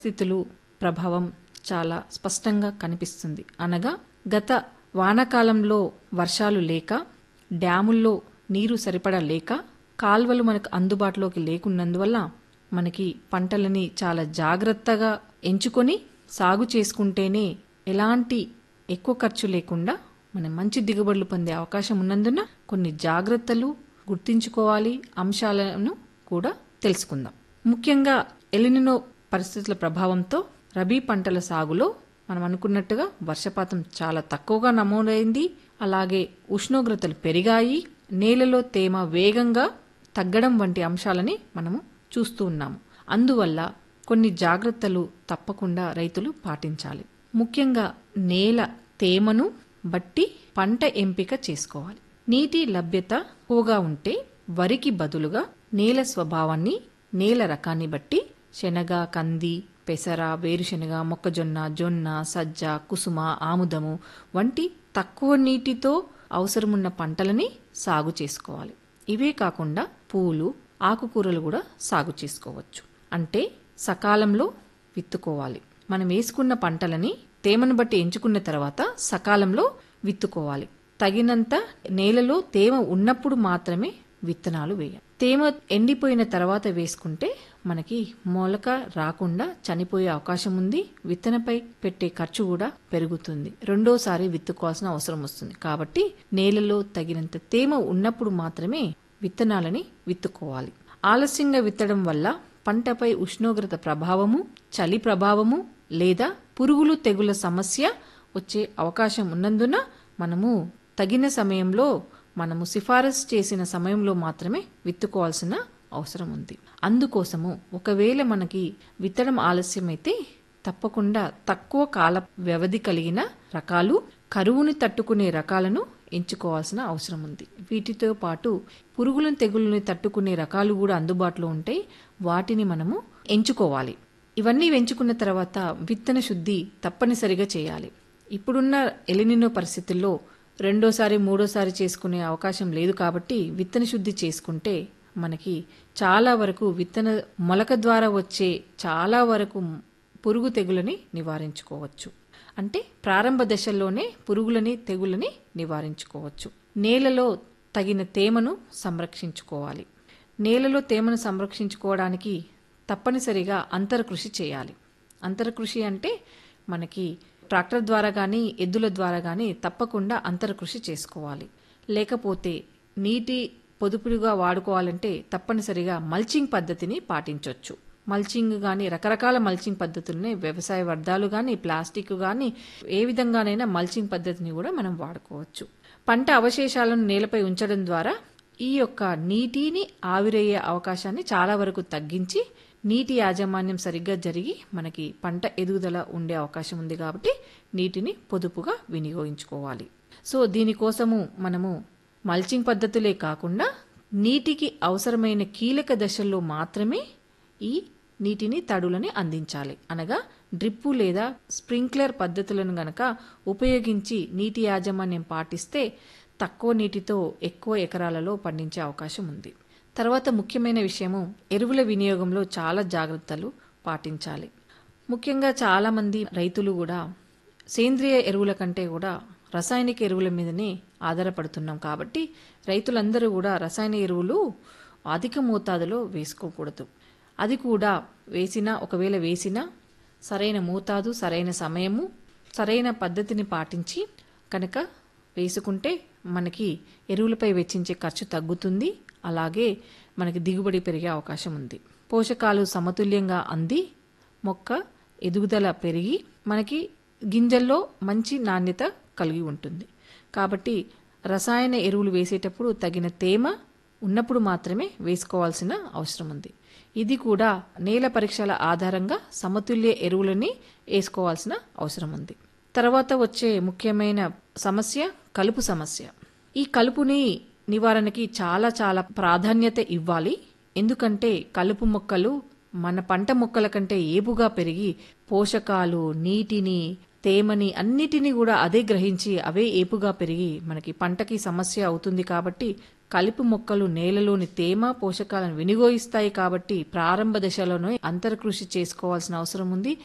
స్థితులు ప్రభావం చాలా స్పష్టంగా కనిపిస్తుంది అనగా గత వానాకాలంలో వర్షాలు లేక డ్యాముల్లో నీరు సరిపడా లేక కాల్వలు మనకు అందుబాటులోకి లేకున్నందువల్ల మనకి పంటలని చాలా జాగ్రత్తగా ఎంచుకొని సాగు చేసుకుంటేనే ఎలాంటి ఎక్కువ ఖర్చు లేకుండా మనం మంచి దిగుబడులు పొందే అవకాశం ఉన్నందున కొన్ని జాగ్రత్తలు గుర్తించుకోవాలి అంశాలను కూడా తెలుసుకుందాం ముఖ్యంగా ఎలినినో పరిస్థితుల ప్రభావంతో రబీ పంటల సాగులో మనం అనుకున్నట్టుగా వర్షపాతం చాలా తక్కువగా నమోదైంది అలాగే ఉష్ణోగ్రతలు పెరిగాయి నేలలో తేమ వేగంగా తగ్గడం వంటి అంశాలని మనము చూస్తూ ఉన్నాము అందువల్ల కొన్ని జాగ్రత్తలు తప్పకుండా రైతులు పాటించాలి ముఖ్యంగా నేల తేమను బట్టి పంట ఎంపిక చేసుకోవాలి నీటి లభ్యత ఎక్కువగా ఉంటే వరికి బదులుగా నేల స్వభావాన్ని నేల రకాన్ని బట్టి శనగ కంది పెసర వేరుశనగ మొక్కజొన్న జొన్న సజ్జ కుసుమ ఆముదము వంటి తక్కువ నీటితో అవసరమున్న పంటలని సాగు చేసుకోవాలి ఇవే కాకుండా పూలు ఆకుకూరలు కూడా సాగు చేసుకోవచ్చు అంటే సకాలంలో విత్తుకోవాలి మనం వేసుకున్న పంటలని తేమను బట్టి ఎంచుకున్న తర్వాత సకాలంలో విత్తుకోవాలి తగినంత నేలలో తేమ ఉన్నప్పుడు మాత్రమే విత్తనాలు వేయాలి తేమ ఎండిపోయిన తర్వాత వేసుకుంటే మనకి మొలక రాకుండా చనిపోయే అవకాశం ఉంది విత్తనపై పెట్టే ఖర్చు కూడా పెరుగుతుంది రెండోసారి విత్తుకోవాల్సిన అవసరం వస్తుంది కాబట్టి నేలలో తగినంత తేమ ఉన్నప్పుడు మాత్రమే విత్తనాలని విత్తుకోవాలి ఆలస్యంగా విత్తడం వల్ల పంటపై ఉష్ణోగ్రత ప్రభావము చలి ప్రభావము లేదా పురుగులు తెగుల సమస్య వచ్చే అవకాశం ఉన్నందున మనము తగిన సమయంలో మనము సిఫారసు చేసిన సమయంలో మాత్రమే విత్తుకోవాల్సిన అవసరం ఉంది అందుకోసము ఒకవేళ మనకి విత్తడం ఆలస్యమైతే తప్పకుండా తక్కువ కాల వ్యవధి కలిగిన రకాలు కరువుని తట్టుకునే రకాలను ఎంచుకోవాల్సిన అవసరం ఉంది వీటితో పాటు పురుగులను తెగుళ్ళని తట్టుకునే రకాలు కూడా అందుబాటులో ఉంటాయి వాటిని మనము ఎంచుకోవాలి ఇవన్నీ ఎంచుకున్న తర్వాత విత్తన శుద్ధి తప్పనిసరిగా చేయాలి ఇప్పుడున్న ఎలినినో పరిస్థితుల్లో రెండోసారి మూడోసారి చేసుకునే అవకాశం లేదు కాబట్టి విత్తన శుద్ధి చేసుకుంటే మనకి చాలా వరకు విత్తన మొలక ద్వారా వచ్చే చాలా వరకు పురుగు తెగులని నివారించుకోవచ్చు అంటే ప్రారంభ దశల్లోనే పురుగులని తెగులని నివారించుకోవచ్చు నేలలో తగిన తేమను సంరక్షించుకోవాలి నేలలో తేమను సంరక్షించుకోవడానికి తప్పనిసరిగా అంతరకృషి చేయాలి అంతరకృషి అంటే మనకి ట్రాక్టర్ ద్వారా కానీ ఎద్దుల ద్వారా కానీ తప్పకుండా అంతరకృషి చేసుకోవాలి లేకపోతే నీటి పొదుపుగా వాడుకోవాలంటే తప్పనిసరిగా మల్చింగ్ పద్ధతిని పాటించవచ్చు మల్చింగ్ కానీ రకరకాల మల్చింగ్ పద్ధతులని వ్యవసాయ వ్యర్థాలు కానీ ప్లాస్టిక్ కానీ ఏ విధంగానైనా మల్చింగ్ పద్ధతిని కూడా మనం వాడుకోవచ్చు పంట అవశేషాలను నేలపై ఉంచడం ద్వారా ఈ యొక్క నీటిని ఆవిరయ్యే అవకాశాన్ని చాలా వరకు తగ్గించి నీటి యాజమాన్యం సరిగ్గా జరిగి మనకి పంట ఎదుగుదల ఉండే అవకాశం ఉంది కాబట్టి నీటిని పొదుపుగా వినియోగించుకోవాలి సో దీనికోసము మనము మల్చింగ్ పద్ధతులే కాకుండా నీటికి అవసరమైన కీలక దశల్లో మాత్రమే ఈ నీటిని తడులని అందించాలి అనగా డ్రిప్పు లేదా స్ప్రింక్లర్ పద్ధతులను గనక ఉపయోగించి నీటి యాజమాన్యం పాటిస్తే తక్కువ నీటితో ఎక్కువ ఎకరాలలో పండించే అవకాశం ఉంది తర్వాత ముఖ్యమైన విషయము ఎరువుల వినియోగంలో చాలా జాగ్రత్తలు పాటించాలి ముఖ్యంగా చాలామంది రైతులు కూడా సేంద్రియ ఎరువుల కంటే కూడా రసాయనిక ఎరువుల మీదనే ఆధారపడుతున్నాం కాబట్టి రైతులందరూ కూడా రసాయన ఎరువులు అధిక మోతాదులో వేసుకోకూడదు అది కూడా వేసినా ఒకవేళ వేసినా సరైన మోతాదు సరైన సమయము సరైన పద్ధతిని పాటించి కనుక వేసుకుంటే మనకి ఎరువులపై వెచ్చించే ఖర్చు తగ్గుతుంది అలాగే మనకి దిగుబడి పెరిగే అవకాశం ఉంది పోషకాలు సమతుల్యంగా అంది మొక్క ఎదుగుదల పెరిగి మనకి గింజల్లో మంచి నాణ్యత కలిగి ఉంటుంది కాబట్టి రసాయన ఎరువులు వేసేటప్పుడు తగిన తేమ ఉన్నప్పుడు మాత్రమే వేసుకోవాల్సిన అవసరం ఉంది ఇది కూడా నేల పరీక్షల ఆధారంగా సమతుల్య ఎరువులని వేసుకోవాల్సిన అవసరం ఉంది తర్వాత వచ్చే ముఖ్యమైన సమస్య కలుపు సమస్య ఈ కలుపుని నివారణకి చాలా చాలా ప్రాధాన్యత ఇవ్వాలి ఎందుకంటే కలుపు మొక్కలు మన పంట మొక్కల కంటే ఏపుగా పెరిగి పోషకాలు నీటిని తేమని అన్నిటినీ కూడా అదే గ్రహించి అవే ఏపుగా పెరిగి మనకి పంటకి సమస్య అవుతుంది కాబట్టి కలుపు మొక్కలు నేలలోని తేమ పోషకాలను వినియోగిస్తాయి కాబట్టి ప్రారంభ దశలోనే అంతర కృషి చేసుకోవాల్సిన అవసరం ఉంది